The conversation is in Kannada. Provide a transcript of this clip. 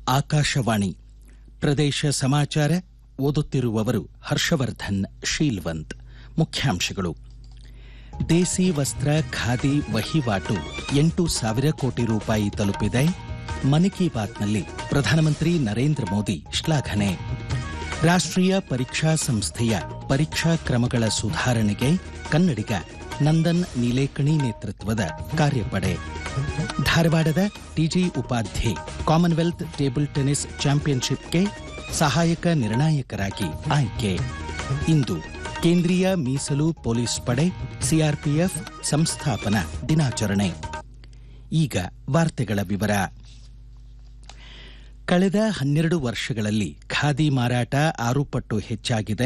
ಆಕಾಶವಾಣಿ ಪ್ರದೇಶ ಸಮಾಚಾರ ಓದುತ್ತಿರುವವರು ಹರ್ಷವರ್ಧನ್ ಶೀಲ್ವಂತ್ ಮುಖ್ಯಾಂಶಗಳು ದೇಸಿ ವಸ್ತ್ರ ಖಾದಿ ವಹಿವಾಟು ಎಂಟು ಸಾವಿರ ಕೋಟಿ ರೂಪಾಯಿ ತಲುಪಿದೆ ಮನ್ ಕಿ ಬಾತ್ನಲ್ಲಿ ಪ್ರಧಾನಮಂತ್ರಿ ನರೇಂದ್ರ ಮೋದಿ ಶ್ಲಾಘನೆ ರಾಷ್ಟ್ರೀಯ ಪರೀಕ್ಷಾ ಸಂಸ್ಥೆಯ ಪರೀಕ್ಷಾ ಕ್ರಮಗಳ ಸುಧಾರಣೆಗೆ ಕನ್ನಡಿಗ ನಂದನ್ ನೀಲೇಕಣಿ ನೇತೃತ್ವದ ಕಾರ್ಯಪಡೆ ಧಾರವಾಡದ TG Upadhye Commonwealth table tennis ಚಾಂಪಿಯನ್ಶಿಪ್ಗೆ ಸಹಾಯಕ ನಿರ್ಣಾಯಕರಾಗಿ ಆಯ್ಕೆ ಇಂದು ಕೇಂದ್ರೀಯ ಮೀಸಲು ಪೊಲೀಸ್ ಪಡೆ ಸಿಆರ್ಪಿಎಫ್ ಸಂಸ್ಥಾಪನಾ ದಿನಾಚರಣೆ ಈಗ ವಾರ್ತೆಗಳ ವಿವರ ಕಳೆದ ಹನ್ನೆರಡು ವರ್ಷಗಳಲ್ಲಿ ಖಾದಿ ಮಾರಾಟ ಆರು ಪಟ್ಟು ಹೆಚ್ಚಾಗಿದೆ